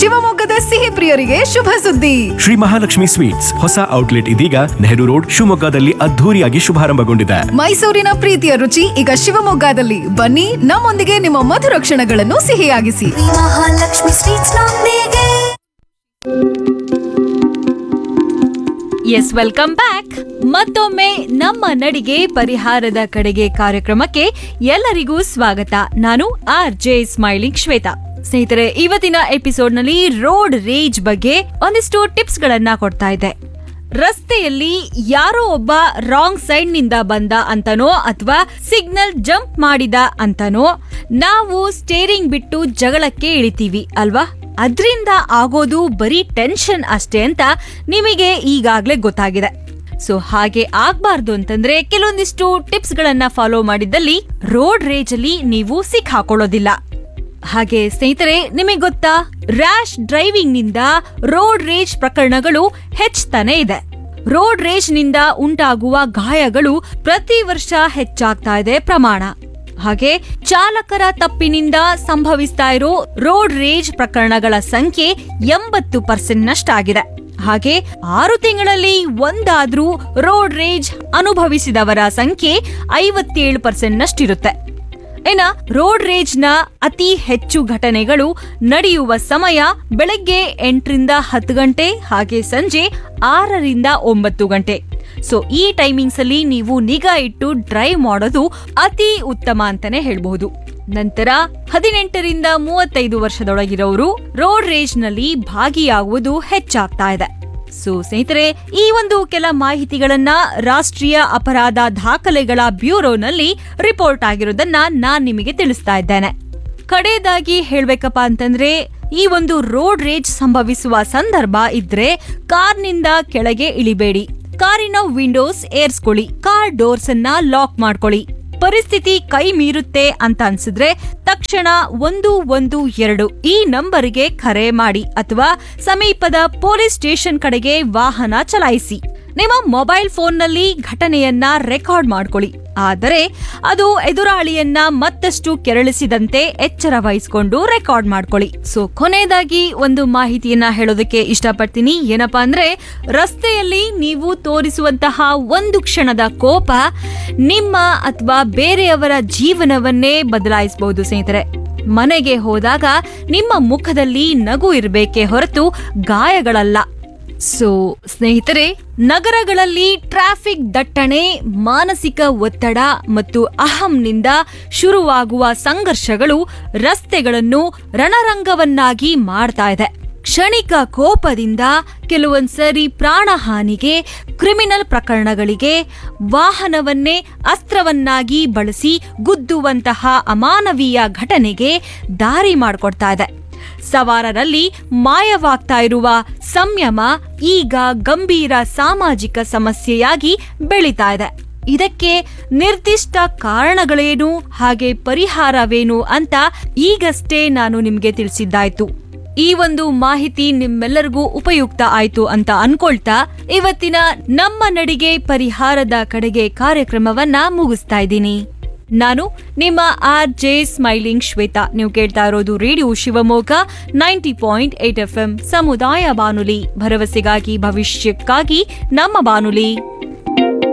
ಶಿವಮೊಗ್ಗದ ಸಿಹಿ ಪ್ರಿಯರಿಗೆ ಶುಭ ಸುದ್ದಿ ಶ್ರೀ ಮಹಾಲಕ್ಷ್ಮಿ ಸ್ವೀಟ್ಸ್ ಹೊಸ ಔಟ್ಲೆಟ್ ಇದೀಗ ನೆಹರು ರೋಡ್ ಶಿವಮೊಗ್ಗದಲ್ಲಿ ಅದ್ಧೂರಿಯಾಗಿ ಶುಭಾರಂಭಗೊಂಡಿದೆ ಮೈಸೂರಿನ ಪ್ರೀತಿಯ ರುಚಿ ಈಗ ಶಿವಮೊಗ್ಗದಲ್ಲಿ ಬನ್ನಿ ನಮ್ಮೊಂದಿಗೆ ನಿಮ್ಮ ಮಧುರ ಕ್ಷಣಗಳನ್ನು ಸಿಹಿಯಾಗಿಸಿ ಮಹಾಲಕ್ಷ್ಮಿ ಸ್ವೀಟ್ಸ್ ನೊಂದಿಗೆ ಎಸ್ ವೆಲ್ಕಮ್ ಬ್ಯಾಕ್ ಮತ್ತೊಮ್ಮೆ ನಮ್ಮ ನಡಿಗೆ ಪರಿಹಾರದ ಕಡೆಗೆ ಕಾರ್ಯಕ್ರಮಕ್ಕೆ ಎಲ್ಲರಿಗೂ ಸ್ವಾಗತ ನಾನು ಆರ್ ಜೆ ಸ್ಮೈಲಿಂಗ್ ಶ್ವೇತಾ ಸ್ನೇಹಿತರೆ ಇವತ್ತಿನ ಎಪಿಸೋಡ್ನಲ್ಲಿ ರೋಡ್ ರೇಜ್ ಬಗ್ಗೆ ಒಂದಿಷ್ಟು ಟಿಪ್ಸ್ ಗಳನ್ನ ಕೊಡ್ತಾ ಇದ್ದೆ ರಸ್ತೆಯಲ್ಲಿ ಯಾರೋ ಒಬ್ಬ ರಾಂಗ್ ಸೈಡ್ ನಿಂದ ಬಂದ ಅಂತನೋ ಅಥವಾ ಸಿಗ್ನಲ್ ಜಂಪ್ ಮಾಡಿದ ಅಂತನೋ ನಾವು ಸ್ಟೇರಿಂಗ್ ಬಿಟ್ಟು ಜಗಳಕ್ಕೆ ಇಳಿತೀವಿ ಅಲ್ವಾ ಅದ್ರಿಂದ ಆಗೋದು ಬರೀ ಟೆನ್ಷನ್ ಅಷ್ಟೇ ಅಂತ ನಿಮಗೆ ಈಗಾಗ್ಲೇ ಗೊತ್ತಾಗಿದೆ ಸೊ ಹಾಗೆ ಆಗ್ಬಾರ್ದು ಅಂತಂದ್ರೆ ಕೆಲವೊಂದಿಷ್ಟು ಟಿಪ್ಸ್ ಗಳನ್ನ ಫಾಲೋ ಮಾಡಿದ್ದಲ್ಲಿ ರೋಡ್ ರೇಜ್ ಅಲ್ಲಿ ನೀವು ಸಿಕ್ಕಾಕೊಳ್ಳೋದಿಲ್ಲ ಹಾಗೆ ಸ್ನೇಹಿತರೆ ನಿಮಗೆ ಗೊತ್ತಾ ರ್ಯಾಶ್ ಡ್ರೈವಿಂಗ್ ನಿಂದ ರೋಡ್ ರೇಜ್ ಪ್ರಕರಣಗಳು ಹೆಚ್ಚುತ್ತಾನೆ ಇದೆ ರೋಡ್ ರೇಜ್ ನಿಂದ ಉಂಟಾಗುವ ಗಾಯಗಳು ಪ್ರತಿ ವರ್ಷ ಹೆಚ್ಚಾಗ್ತಾ ಇದೆ ಪ್ರಮಾಣ ಹಾಗೆ ಚಾಲಕರ ತಪ್ಪಿನಿಂದ ಸಂಭವಿಸ್ತಾ ಇರೋ ರೋಡ್ ರೇಜ್ ಪ್ರಕರಣಗಳ ಸಂಖ್ಯೆ ಎಂಬತ್ತು ಪರ್ಸೆಂಟ್ ನಷ್ಟಾಗಿದೆ ಹಾಗೆ ಆರು ತಿಂಗಳಲ್ಲಿ ಒಂದಾದ್ರೂ ರೋಡ್ ರೇಜ್ ಅನುಭವಿಸಿದವರ ಸಂಖ್ಯೆ ಐವತ್ತೇಳು ಪರ್ಸೆಂಟ್ ನಷ್ಟಿರುತ್ತೆ ಇನ್ನ ರೋಡ್ ರೇಜ್ ನ ಅತಿ ಹೆಚ್ಚು ಘಟನೆಗಳು ನಡೆಯುವ ಸಮಯ ಬೆಳಗ್ಗೆ ಎಂಟರಿಂದ ಹತ್ತು ಗಂಟೆ ಹಾಗೆ ಸಂಜೆ ಆರರಿಂದ ಒಂಬತ್ತು ಗಂಟೆ ಸೊ ಈ ಟೈಮಿಂಗ್ಸ್ ಅಲ್ಲಿ ನೀವು ನಿಗಾ ಇಟ್ಟು ಡ್ರೈವ್ ಮಾಡೋದು ಅತಿ ಉತ್ತಮ ಅಂತಾನೆ ಹೇಳ್ಬಹುದು ನಂತರ ಹದಿನೆಂಟರಿಂದ ಮೂವತ್ತೈದು ವರ್ಷದೊಳಗಿರೋರು ರೋಡ್ ರೇಜ್ ನಲ್ಲಿ ಭಾಗಿಯಾಗುವುದು ಹೆಚ್ಚಾಗ್ತಾ ಇದೆ ಸೊ ಸ್ನೇಹಿತರೆ ಈ ಒಂದು ಕೆಲ ಮಾಹಿತಿಗಳನ್ನ ರಾಷ್ಟ್ರೀಯ ಅಪರಾಧ ದಾಖಲೆಗಳ ಬ್ಯೂರೋನಲ್ಲಿ ರಿಪೋರ್ಟ್ ಆಗಿರೋದನ್ನ ನಾನ್ ನಿಮಗೆ ತಿಳಿಸ್ತಾ ಇದ್ದೇನೆ ಕಡೆಯದಾಗಿ ಹೇಳ್ಬೇಕಪ್ಪ ಅಂತಂದ್ರೆ ಈ ಒಂದು ರೋಡ್ ರೇಜ್ ಸಂಭವಿಸುವ ಸಂದರ್ಭ ಇದ್ರೆ ಕಾರ್ನಿಂದ ಕೆಳಗೆ ಇಳಿಬೇಡಿ ಕಾರಿನ ವಿಂಡೋಸ್ ಏರ್ಸ್ಕೊಳ್ಳಿ ಕಾರ್ ಡೋರ್ಸ್ ಅನ್ನ ಲಾಕ್ ಮಾಡ್ಕೊಳ್ಳಿ ಪರಿಸ್ಥಿತಿ ಕೈ ಮೀರುತ್ತೆ ಅಂತ ಅನ್ಸಿದ್ರೆ ತಕ್ಷಣ ಒಂದು ಒಂದು ಎರಡು ಈ ನಂಬರ್ಗೆ ಕರೆ ಮಾಡಿ ಅಥವಾ ಸಮೀಪದ ಪೊಲೀಸ್ ಸ್ಟೇಷನ್ ಕಡೆಗೆ ವಾಹನ ಚಲಾಯಿಸಿ ನಿಮ್ಮ ಮೊಬೈಲ್ ಫೋನ್ನಲ್ಲಿ ಘಟನೆಯನ್ನ ರೆಕಾರ್ಡ್ ಮಾಡ್ಕೊಳ್ಳಿ ಆದರೆ ಅದು ಎದುರಾಳಿಯನ್ನ ಮತ್ತಷ್ಟು ಕೆರಳಿಸಿದಂತೆ ಎಚ್ಚರ ವಹಿಸಿಕೊಂಡು ರೆಕಾರ್ಡ್ ಮಾಡ್ಕೊಳ್ಳಿ ಸೊ ಕೊನೆಯದಾಗಿ ಒಂದು ಮಾಹಿತಿಯನ್ನ ಹೇಳೋದಕ್ಕೆ ಇಷ್ಟಪಡ್ತೀನಿ ಏನಪ್ಪಾ ಅಂದ್ರೆ ರಸ್ತೆಯಲ್ಲಿ ನೀವು ತೋರಿಸುವಂತಹ ಒಂದು ಕ್ಷಣದ ಕೋಪ ನಿಮ್ಮ ಅಥವಾ ಬೇರೆಯವರ ಜೀವನವನ್ನೇ ಬದಲಾಯಿಸಬಹುದು ಸ್ನೇಹಿತರೆ ಮನೆಗೆ ಹೋದಾಗ ನಿಮ್ಮ ಮುಖದಲ್ಲಿ ನಗು ಇರಬೇಕೇ ಹೊರತು ಗಾಯಗಳಲ್ಲ ಸೊ ಸ್ನೇಹಿತರೆ ನಗರಗಳಲ್ಲಿ ಟ್ರಾಫಿಕ್ ದಟ್ಟಣೆ ಮಾನಸಿಕ ಒತ್ತಡ ಮತ್ತು ಅಹಂನಿಂದ ಶುರುವಾಗುವ ಸಂಘರ್ಷಗಳು ರಸ್ತೆಗಳನ್ನು ರಣರಂಗವನ್ನಾಗಿ ಮಾಡ್ತಾ ಇದೆ ಕ್ಷಣಿಕ ಕೋಪದಿಂದ ಕೆಲವೊಂದ್ಸರಿ ಪ್ರಾಣಹಾನಿಗೆ ಕ್ರಿಮಿನಲ್ ಪ್ರಕರಣಗಳಿಗೆ ವಾಹನವನ್ನೇ ಅಸ್ತ್ರವನ್ನಾಗಿ ಬಳಸಿ ಗುದ್ದುವಂತಹ ಅಮಾನವೀಯ ಘಟನೆಗೆ ದಾರಿ ಮಾಡಿಕೊಡ್ತಾ ಇದೆ ಸವಾರರಲ್ಲಿ ಮಾಯವಾಗ್ತಾ ಇರುವ ಸಂಯಮ ಈಗ ಗಂಭೀರ ಸಾಮಾಜಿಕ ಸಮಸ್ಯೆಯಾಗಿ ಬೆಳೀತಾ ಇದೆ ಇದಕ್ಕೆ ನಿರ್ದಿಷ್ಟ ಕಾರಣಗಳೇನು ಹಾಗೆ ಪರಿಹಾರವೇನು ಅಂತ ಈಗಷ್ಟೇ ನಾನು ನಿಮ್ಗೆ ತಿಳಿಸಿದ್ದಾಯ್ತು ಈ ಒಂದು ಮಾಹಿತಿ ನಿಮ್ಮೆಲ್ಲರಿಗೂ ಉಪಯುಕ್ತ ಆಯ್ತು ಅಂತ ಅನ್ಕೊಳ್ತಾ ಇವತ್ತಿನ ನಮ್ಮ ನಡಿಗೆ ಪರಿಹಾರದ ಕಡೆಗೆ ಕಾರ್ಯಕ್ರಮವನ್ನ ಮುಗಿಸ್ತಾ ಇದ್ದೀನಿ ನಾನು ನಿಮ್ಮ ಆರ್ ಜೆ ಸ್ಮೈಲಿಂಗ್ ಶ್ವೇತಾ ನೀವು ಕೇಳ್ತಾ ಇರೋದು radio Shivamogga ninety point eight F M ಸಮುದಾಯ ಬಾನುಲಿ ಭರವಸೆಗಾಗಿ ಭವಿಷ್ಯಕ್ಕಾಗಿ ನಮ್ಮ ಬಾನುಲಿ